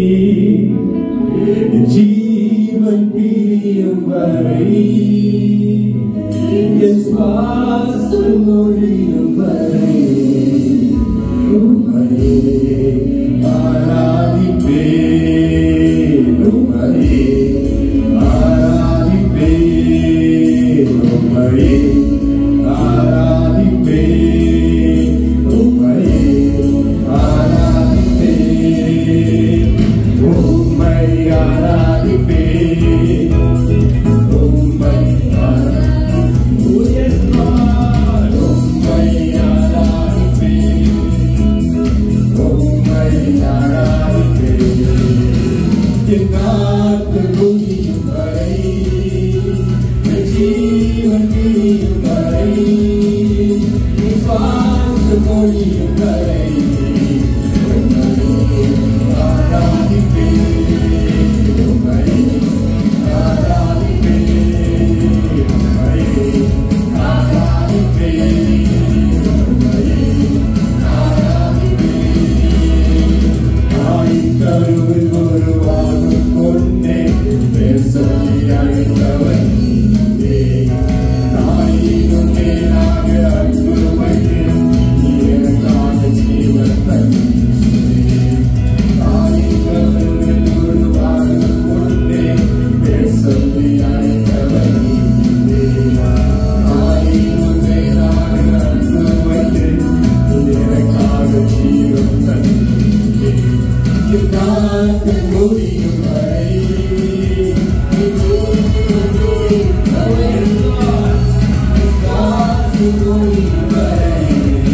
என் ஜீவன் பிரியும் வரை என் சுவாசம் முடியும் வரை உம்மையே ஆராதிப்பேன் உம்மையே ஆராதிப்பேன் உம்மையே ஆராதிப்பேன் உம்மையே ஆராதிப்பேன் உம்மை ஆராதிப்பேன் உம்மை ஆராதிப்பேன் உம்மை ஆராதிப்பேன் உம்மை ஆராதிப்பேன் என் நாட்கள் முடியும் வரை என் ஜீவன் பிரியும் வரை என் சுவாசம் முடியும் வரை உம்மை ஆராதிப்பேன் உம்மை ஆராதிப்பேன் உம்மை ஆராதிப்பேன் தாயின் கருவில் உருவாகும் பொன்னே, பேர் சொல்லி அழைத்தவன் நீயே. தாயினும் மேலாக அன்பு வைத்து, நீ எனக்கான ஜீவன் தந்தீரே. தாயின் கருவில் உருவாகும் பொன்னே, பேர் சொல்லி அழைத்தவன் நீயே. தாயினும் மேலாக அன்பு வைத்து, நீ எனக்கான ஜீவன் தந்தீரே. நாட்கள் முடியும் வரை சுவாசம் முடியும் வரை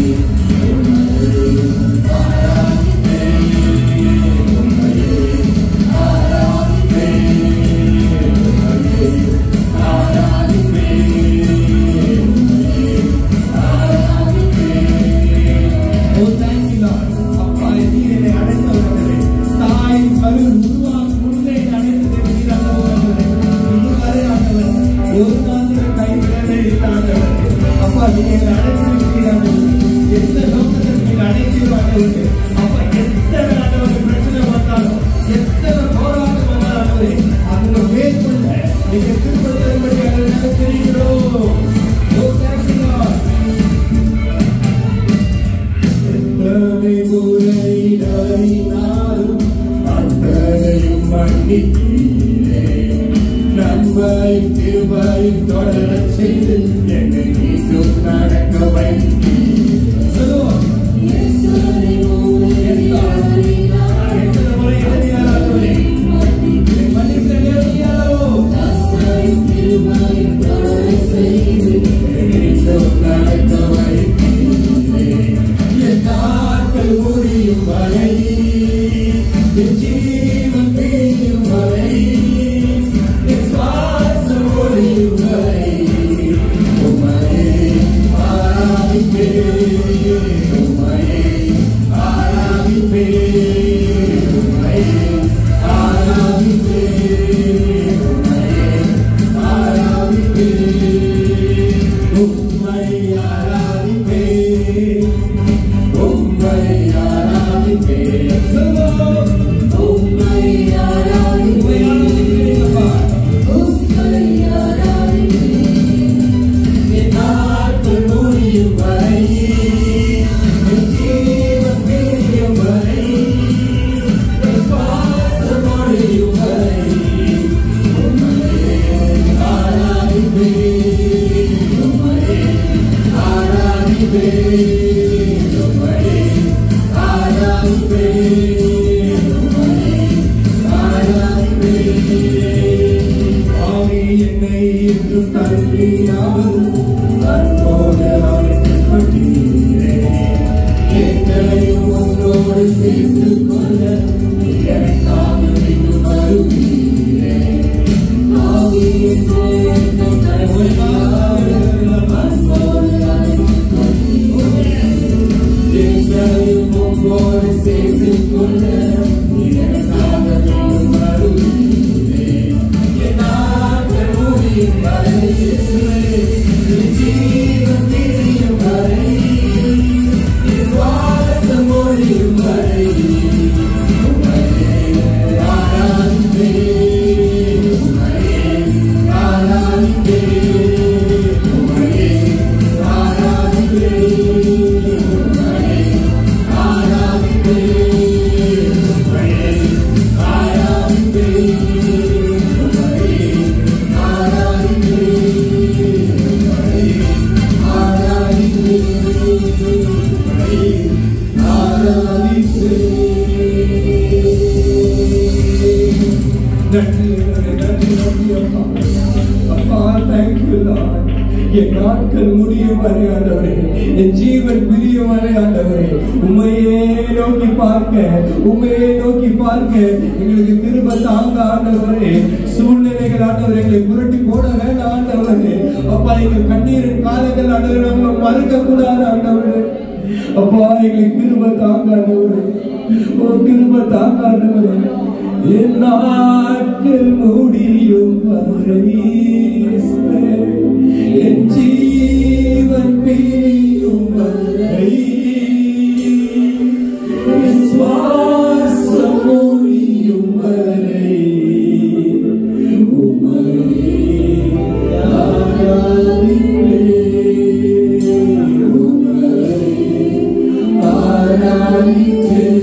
ஓ தேங்க் யூ லார்ட் அப்பா நீர் என்னை அழைத்தவர்களே தாய் கருள் உருவாக்கும் முன்னே அழைத்து நீராண்டவர்களே இதுவரை ஆண்டவர் ஒரு மாதம் கைவிடவே இல்லாதவர் அப்பா நீங்க என்னை அழைத்திருக்கிறீர்கள் எந்த நோக்கத்தில் நீங்க அழைக்கிறீர்கள் அப்பா எத்தனை ஆண்டவர் பிரச்சனை வந்தாலும் எத்தனை போராட்டம் வந்தாலும் அதுல மேற்கொள்ள நீங்க திரும்ப திரும்படி அதை நினைக்கிறீங்களோ ஓ தேங்க் யூ லார்ட் எத்தனை முறை அறினாலும் அத்தனையும் மன்னித்தீரே நன்மையும் திருமையும் தொடரச் செய்து என்னை மீண்டும் நடக்க வைத்தீர் சொல்லுவோம். எத்தனை முறை எழுதினார்களே, என்னை மன்னிக்க நேர்மையாளரோ, என்னை மீண்டும் நடக்க வைத்தீரே என் நாட்கள் முடியும் வரை என் ஜீவன் பிரியும் வரை என் சுவாசம் ஒழியும் வரை உம்மையே ஆராதிப்பேன் என் நாட்கள் முடியும் வரை ஆண்டவரே என் ஜீவன் பிரியும் வரை ஆண்டவரே உண்மையே நோக்கி பார்க்க உண்மையே நோக்கி பார்க்க எங்களுக்கு திரும்ப தாங்க ஆண்டவரே சூழ்நிலைகள் ஆண்டவரே எங்களை புரட்டி போட வேண்டாம் ஆண்டவரே அப்பா எங்கள் கண்ணீரின் காலங்கள் ஆண்டவரே நம்ம மறுக்க கூடாது ஆண்டவரே அப்பா எங்களுக்கு திரும்ப தாங்க ஆண்டவரே ஓ திரும்ப தாங்க ஆண்டவரே என் நாட்கள் முடியும் வரை இயேசுவே, என் ஜீவன் பிரியும் வரை என் சுவாசம் முடியும் வரை உம்மை ஆராதிப்பேன். உம்மை ஆராதிப்பேன்.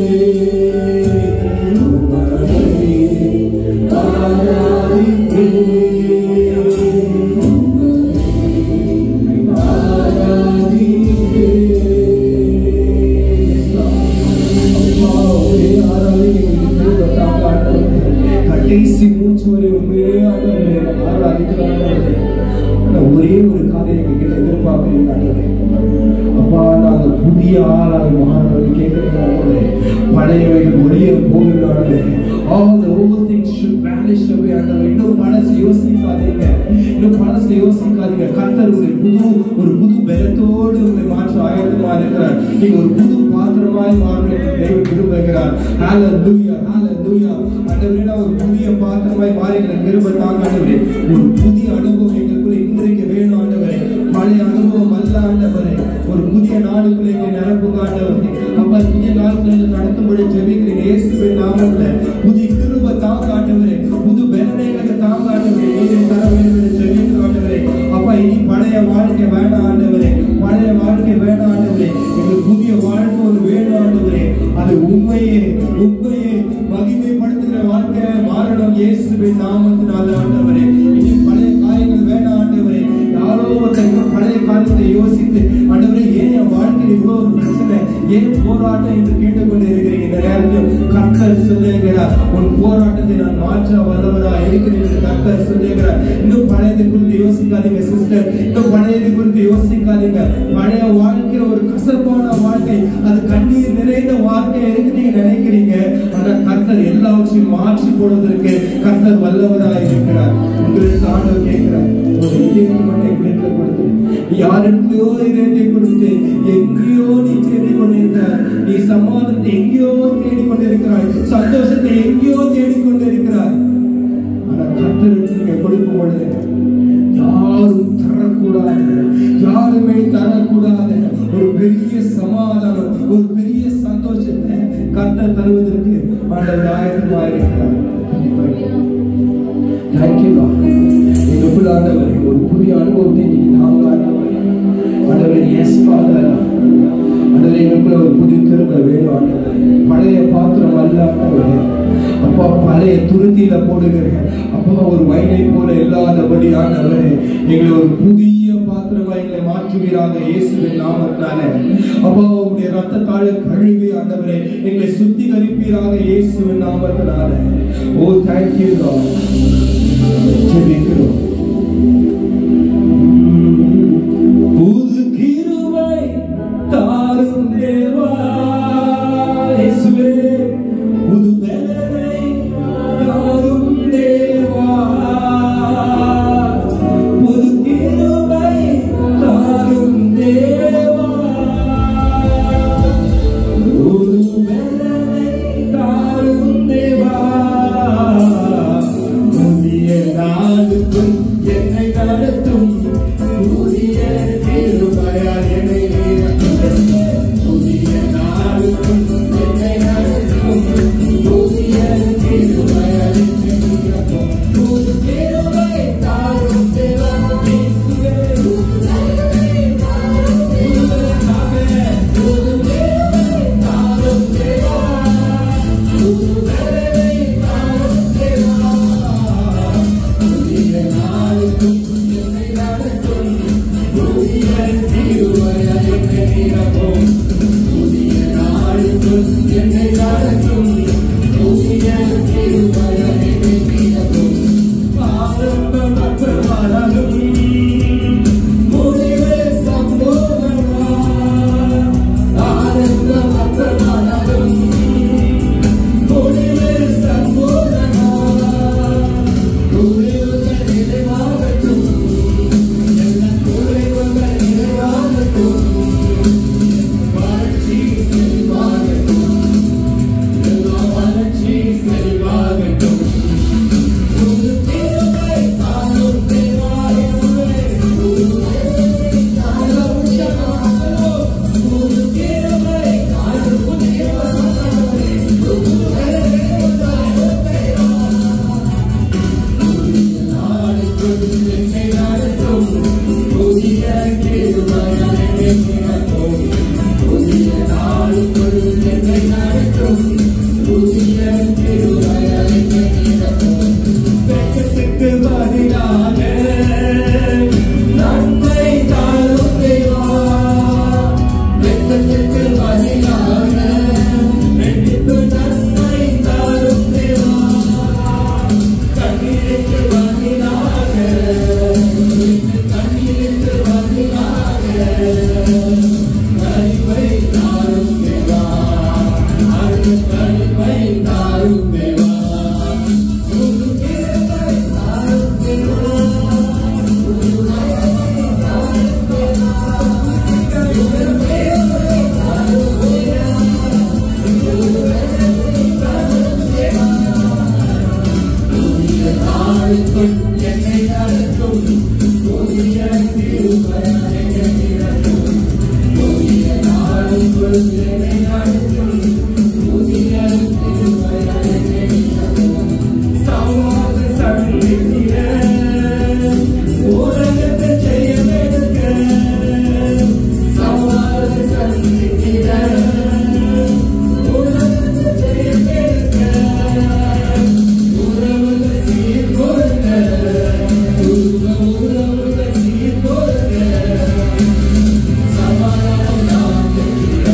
உம்மை கடைசி மூச்சு வரை உண்மையே ஆண்டவரே ஆராதிக்கிற ஆண்டவரே ஆனா ஒரே ஒரு காரியம் எங்ககிட்ட எதிர்பார்க்கிறீங்க ஆண்டவரே அப்பா நாங்க புதிய ஆளாய் மாறணும்னு கேட்கிறீங்க ஆண்டவரே பழையவைகள் ஒளிய போகணும் ஆண்டவரே all the old things should vanish away ஆண்டவரே இன்னும் பழசு யோசிக்காதீங்க இன்னும் பழசு யோசிக்காதீங்க கர்த்தர் ஒரு புது ஒரு புது பலத்தோடு உங்களை மாற்ற ஆயத்தமா இருக்கிறார் நீங்க ஒரு புது பாத்திரமாய் மாறணும் என்று தேவன் விரும்புகிறார் ஹalleluya ஹalleluya ஆண்டவரே நான் ஒரு புதிய பாத்திரமாய் மாறி எங்களுக்கு விரும்ப தாங்க ஆண்டவரே ஒரு புதிய அனுபவம் எங்களுக்குள்ள இன்றைக்கு வேணும் ஆண்டவரே பழைய அனுபவம் அல்ல ஆண்டவரே ஒரு புதிய நாளுக்குள்ள எங்களை நிரப்புங்க ஆண்டவரே அப்பா புதிய நாளுக்குள்ள எங்களை நடத்தும்படி ஜெபிக்கிறேன் இயேசுவின் நாமத்துல புதிய கிருப தாங்க ஆண்டவரே புது பலனை எங்களுக்கு தாங்க ஆண்டவரே நீங்க தர வேண்டும் என்று ஜெபிக்கிறோம் ஆண்டவரே அப்பா இனி பழைய வாழ்க்கை வேண்டாம் ஆண்டவரே பழைய வாழ்க்கை வேண்டாம் ஆண்டவரே எங்களுக்கு புதிய வாழ்க்கை ஒன்று வேணும் ஆண்டவரே அது உண்மையே உண்மையே மகிமைப்படுத்துகிற வாழ்க்கை மாறணும் இயேசுவின் நாமத்தினால ஆண்டவரே இனி பழைய காரியங்கள் வேண்டாம் ஆண்டவரே யாரோ ஒருத்தர் பழைய காரியத்தை யோசித்து ஆண்டவரே ஏன் என் வாழ்க்கையில் இவ்வளவு ஒரு பிரச்சனை ஏன் போராட்டம் என்று கேட்டுக்கொண்டு இருக்கிறீங்க இந்த நேரத்தில் கர்த்தர் சொல்லுகிறார் உன் போராட்டத்தை நான் மாற்ற வல்லவரா இருக்கிறேன் என்று கர்த்தர் சொல்லுகிறார் இன்னும் பழையதை குறித்து யோசிக்காதீங்க சிஸ்டர் இன்னும் பழையதை குறித்து யோசிக்காதீங்க பழைய வாழ்க்கை ஒரு கசப்பான வாழ்க்கை அது கண்ணீர் நிறைந்த வாழ்க்கை இருக்கு நீங்க நினைக்கிறீங்க ஆனா கர்த்தர் எல்லாவற்றையும் மாற்றி போடுவதற்கு கர்த்தர் வல்லவராக இருக்கிறார் உங்களுக்கு ஆண்டவர் கேட்கிறார் ஒரு இதயத்தை மட்டும் எங்களுக்கு கொடுத்து நீ யாரிடத்திலயோ இதயத்தை கொடுத்து எங்கேயோ நீ தேடிக் கொண்டிருக்கிறாய் நீ சமாதானத்தை எங்கேயோ தேடிக் கொண்டிருக்கிறாய் சந்தோஷத்தை எங்கேயோ தேடிக் கொண்டிருக்கிறாய் ஆனா கர்த்தருக்கு நீங்க கொடுக்கும் பொழுது யாரும் தரக்கூடாது யாருமே தரக்கூடாது ஒரு பெரிய சமாதானம் ஒரு பெரிய சந்தோஷத்தை கர்த்தர் தருவதற்கு ஆண்டவர் ஆயத்தமா இருக்கிறார் தேங்க்யூ எங்களுக்குள்ள ஆண்டவர் ஒரு புதிய அனுபவத்தை நீங்க தாங்க ஆண்டவர் ஆண்டவர் எஸ் ஃபாதர் ஆண்டவர் எங்களுக்குள்ள ஒரு புதிய திரும்ப வேணும் ஆண்டவர் பழைய பாத்திரம் அல்ல ஆண்டவர் அப்பா பழைய துருத்தியில போடுகிறேன் அப்பா ஒரு வைனை போல இல்லாதபடி ஆண்டவரே எங்களை ஒரு புதிய பாத்திரமா எங்களை மாற்றுவீராக இயேசுவின் நாமத்தால அப்பா உங்களுடைய ரத்தத்தாழ கழுவி ஆண்டவரே எங்களை சுத்திகரிப்பீராக இயேசுவின் நாமத்தினால ஓ தேங்க்யூ ஜெபிக்கிறோம் பதிலாக நன்மை தாரும் தேவா வெட்கத்திற்கு பதிலாக வெற்றிக்கு நன்மை தாரும் தேவா கண்ணீருக்கு பதிலாக கண்ணீருக்கு பதிலாக கனிவை தாரும் தேவா அருள் கனிவை தாரும் தேவா உன் கிருபை தாரும் தேவா என்னை நடத்தும் புதிய திருமண புதிய நாளுக்குள் என்னை நடத்தும் புதிய திருமண சமூக சந்திக்கிற உலகத்தை செய்ய வேண்டுங்க சமூக சந்திக்கிற உலகத்தை செய்ய வேண்டுங்க உறவுகள் சீர்கொள்க உறவுகள் சீர்கொள்க சமாதானம் நாம் பெற்றிட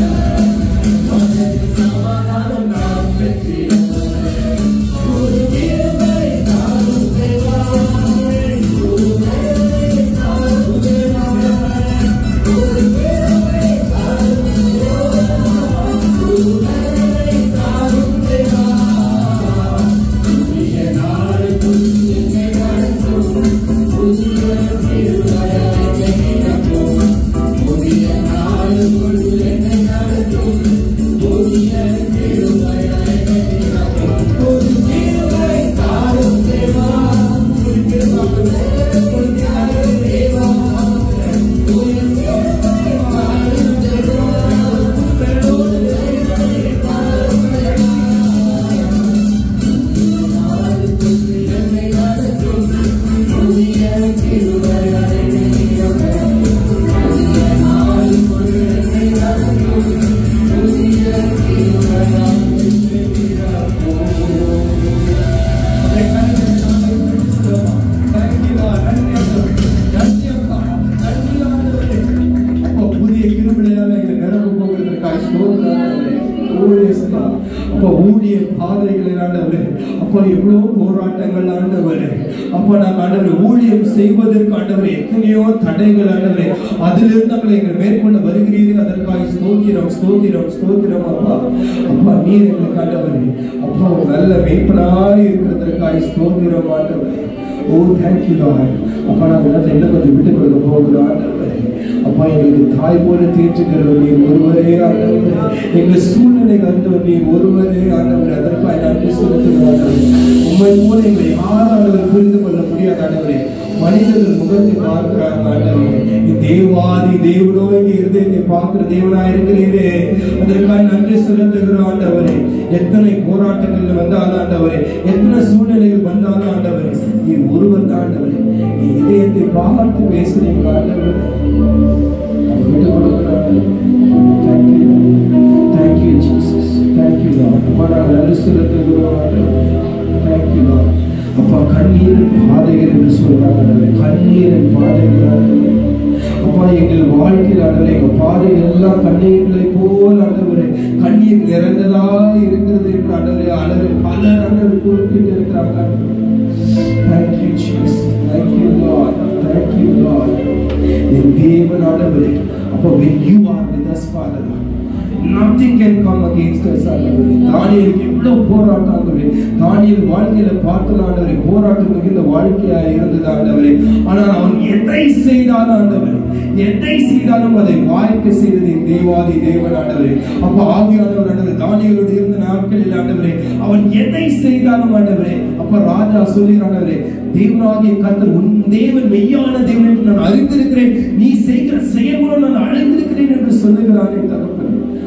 சமாதானம் நாம் பெற்றிட ஒரு கிருபை தாரும் தேவா ஒரு கிருபை தாரும் தேவா ஒரு கிருபை தாரும் தேவா ஒரு கிருபை தாரும் தேவா புதிய நாளுக்குள் என்னை நடத்தும் புதிய திருவயதை நிரப்பும் புதிய நாளுக்குள் என்னை நடத்தும் புதிய திருவயதை நிரப்பும் ஒரு கிருபை தாரும் தேவா ஒரு கிருபை தாரும் தேவா ஒரு கிருபை தாரும் தேவா என்னை நடத்தும் புதிய திருவயதை நிரப்பும் புதிய நாளுக்குள் என்னை நடத்தும் புதிய திருவயதை புதிய கிருமினால எங்க நிரம்ப போகிறதுக்காக ஸ்தோத்திரம் அப்ப ஊழிய பாதைகளை ஆண்டவரே அப்ப எவ்வளவு போராட்டங்கள் ஆண்டவரே அப்ப நாங்க ஆண்டவரே ஊழியம் செய்வதற்கு ஆண்டவரே எத்தனையோ தடைகள் ஆண்டவரே அதிலிருந்து நாங்கள் எங்களை மேற்கொண்டு வருகிறீர்கள் அதற்காக ஸ்தோத்திரம் ஸ்தோத்திரம் ஸ்தோத்திரம் அப்பா அப்பா நீர் எங்களுக்கு ஆண்டவரே அப்பா ஒரு நல்ல மேய்ப்பனாய் இருக்கிறதற்காக ஸ்தோத்திரம் ஆண்டவரே ஓ தேங்க்யூ லார்ட் அப்பா நாங்கள் எல்லாத்தையும் என்ன கொஞ்சம் விட்டு கொடுக்க போகிறோம் ஆண்டவரே அப்பா எங்களுக்கு தாய் போல தேற்றுகிறவர் நீர் ஒருவரே ஆண்டவரே எங்கள் சூழ்நிலை அறிந்தவர் நீர் ஒருவரே ஆண்டவரே அதற்காக நன்றி செலுத்துகிறார்கள் உண்மை போல எங்களை யாராலும் புரிந்து கொள்ள முடியாத ஆண்டவரே மனிதர்கள் முகத்தை பார்க்கிறாங்க ஆண்டவரே நீ தேவாதி தேவனோ இங்கே இருதயத்தை பார்க்கிற தேவனா இருக்கிறீரே அதற்காக நன்றி செலுத்துகிறோம் ஆண்டவரே எத்தனை போராட்டங்கள் வந்தாலும் ஆண்டவரே எத்தனை சூழ்நிலைகள் வந்தாலும் ஆண்டவரே நீ ஒருவர் தான் ஆண்டவரே நீ இதயத்தை பார்த்து பேசுறீங்க ஆண்டவரே விட்டு கொடுக்கிறாங்க thank you thank you Jesus thank you Lord அப்பா நாங்கள் நன்றி செலுத்துகிறோம் ஆண்டவரே தேங்க்யூ லார்ட் அப்பா கண்ணீரின் பாதைகள் என்று சொல்றாங்க ஆண்டவரே. கண்ணீரின் பாதைகள் ஆண்டவரே. அப்பா எங்கள் வாழ்க்கையில் ஆண்டவரே எங்கள் பாதைகள் எல்லாம் கண்ணீர்களை போல் ஆண்டவரே கண்ணீர் நிறைந்ததா இருக்கிறது என்று ஆண்டவரே அழகு பலர் ஆண்டவரை குறிப்பிட்டு இருக்கிறாங்க thank you Jesus thank you Lord thank you Lord என் தேவன் ஆண்டவரே அப்போ when you are with us father nothing can come against us ஆண்டவரே தானியலுக்கு எவ்வளவு போராட்டம் ஆண்டவரே தானியல் வாழ்க்கையில பார்த்த ஆண்டவரே போராட்டம் மிகுந்த வாழ்க்கையா இருந்தது ஆண்டவரே ஆனால் அவன் எதை செய்தாலும் ஆண்டவரே எதை செய்தாலும் அதை வாய்க்க செய்தது என் தேவாதி தேவன் ஆண்டவரே அப்ப ஆவியானவர் ஆண்டவரே தானியலோடு இருந்த நாட்களில் ஆண்டவரே அவன் எதை செய்தாலும் ஆண்டவரே அப்ப ராஜா சொல்லுகிறாண்டவரே தேவனாகிய கர்த்தர் உன் தேவன் மெய்யான தேவன் என்று நான் அறிந்திருக்கிறேன் நீ செய்கிற செயல் மூலம் நான் அழைந்திருக்கிறேன் என்று சொல்லுகிறானே தகப்பனே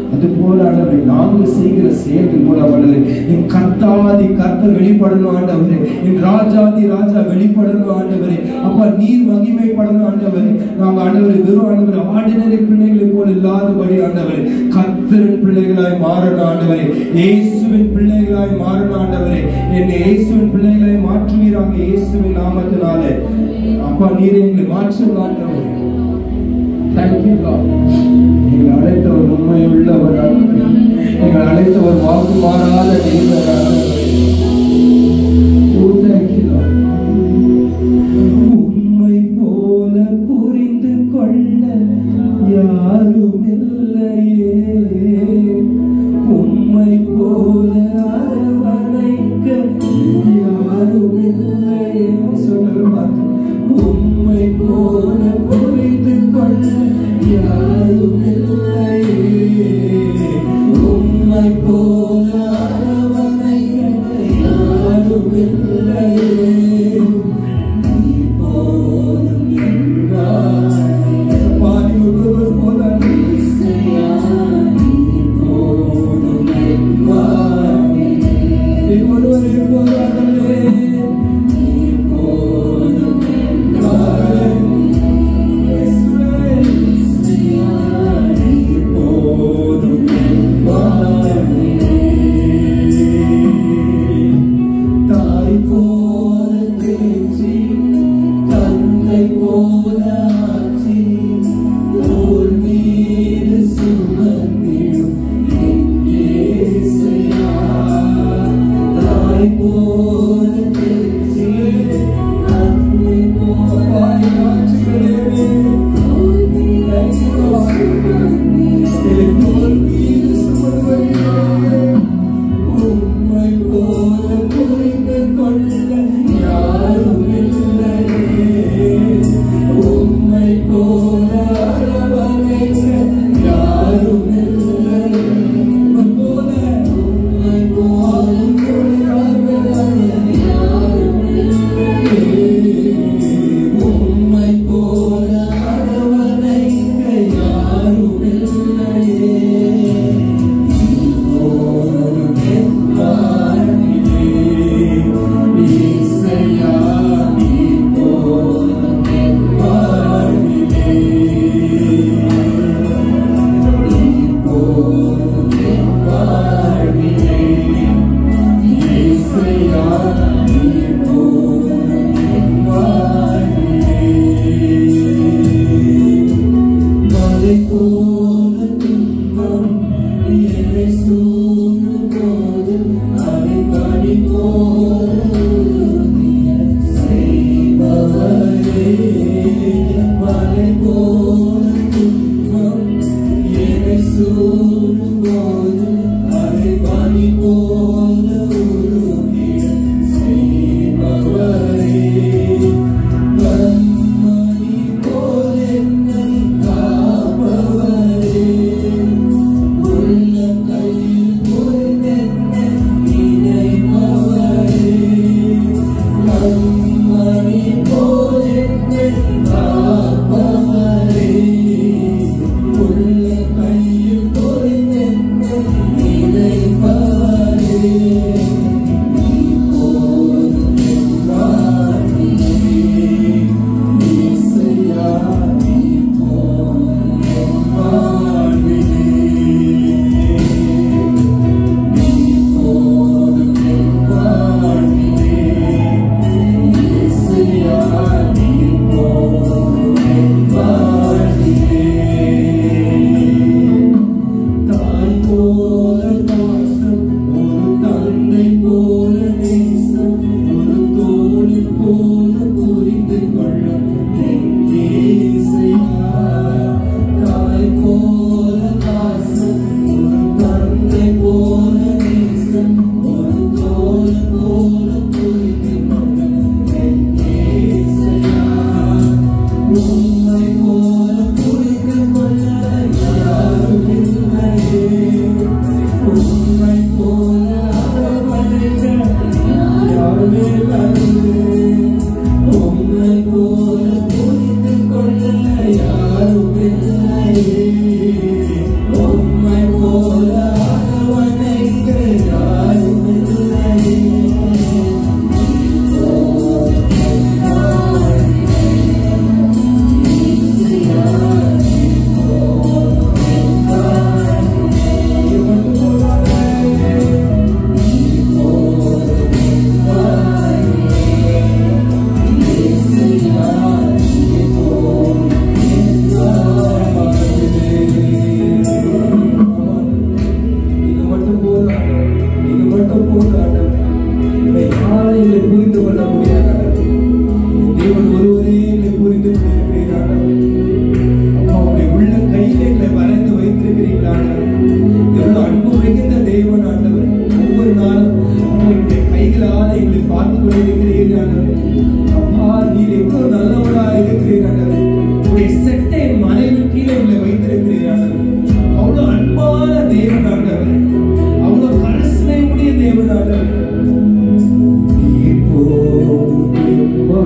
அது போல ஆண்டவரே நாங்கள் செய்கிற செயல்கள் மூலம் ஆண்டவரே என் கர்த்தாதி கர்த்தர் வெளிப்படணும் ஆண்டவரே என் ராஜாதி ராஜா வெளிப்படணும் ஆண்டவரே அப்பா நீர் மகிமைப்படணும் ஆண்டவரே நாங்க ஆண்டவரே வெறும் ஆண்டவரே ஆர்டினரி பிள்ளைகளை போல இல்லாதபடி ஆண்டவரே கர்த்தரின் பிள்ளைகளாய் மாறணும் ஆண்டவரே இயேசுவின் பிள்ளைகளாய் மாறணும் ஆண்டவரே என்னை இயேசுவின் பிள்ளைகளாய் மாற்றுவீராக இயேசுவின் நாமத்தினாலே அப்பா நீர் எங்களை மாற்றுங்க ஆண்டவரே தேங்க்யூ எங்களை அழைத்தவர் உண்மையுள்ளவர் ஆண்டவரே. எங்களை அழைத்தவர் வாக்கு மாறாத தெய்வர் ஆண்டவரே. Oh, thank you, Lord. உம்மை போல புரிந்து கொள்ள யாரும் இல்லையே உம்மை போல அரவணைக்க யாரும் இல்லையே சொல்லுங்க உம்மை போல புரிந்து கொள்ள யாரும் இல்லையே உம்மை போல அரவணைக்க யாரும் இல்லையே நீ போதும் என்பாய் பாடி ஒருவர் போதாது நீ போதும் என்பாய் நீ ஒருவரே போதாதவரே நீ போதும் என்பாய் நீ போதும் என்பாய் தாய் போல தேர்ச்சி தந்தை போல ஆட்சி தோள் மீது சுமந்திடும் இயேசுயா. தாய் போல தேர்ச்சி தந்தை போல ஆட்சிகளே தோள் மீது சுமந்திடும் தோள் மீது சுமந்திடும் உம்மை போல புரிந்து கொள்ள யாரும் இல்லையே உம்மை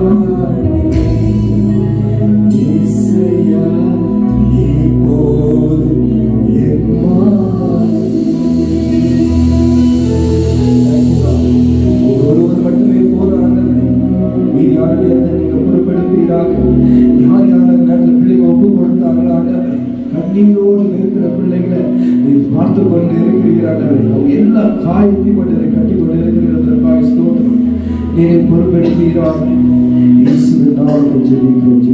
ஒருவர் மட்டுமே போராடுறது மீதி யாருடைய நீங்க பொறுப்பெடுப்பீராக யார் யார் அந்த நேரத்தில் பிள்ளைங்க ஒப்பு கொடுத்தாங்களோ ஆண்டவரே கண்ணீரோடு இருக்கிற பிள்ளைகளை நீ பார்த்து கொண்டு இருக்கிறீராண்டவரே அவங்க எல்லா காயத்தையும் கொண்டு கட்டி கொண்டு இருக்கிறதற்காக ஸ்தோத்திரம் நீரை பொறுப்பெடுப்பீராக இயேசுவின் நாமத்தில் ஜெபிக்கிறோம்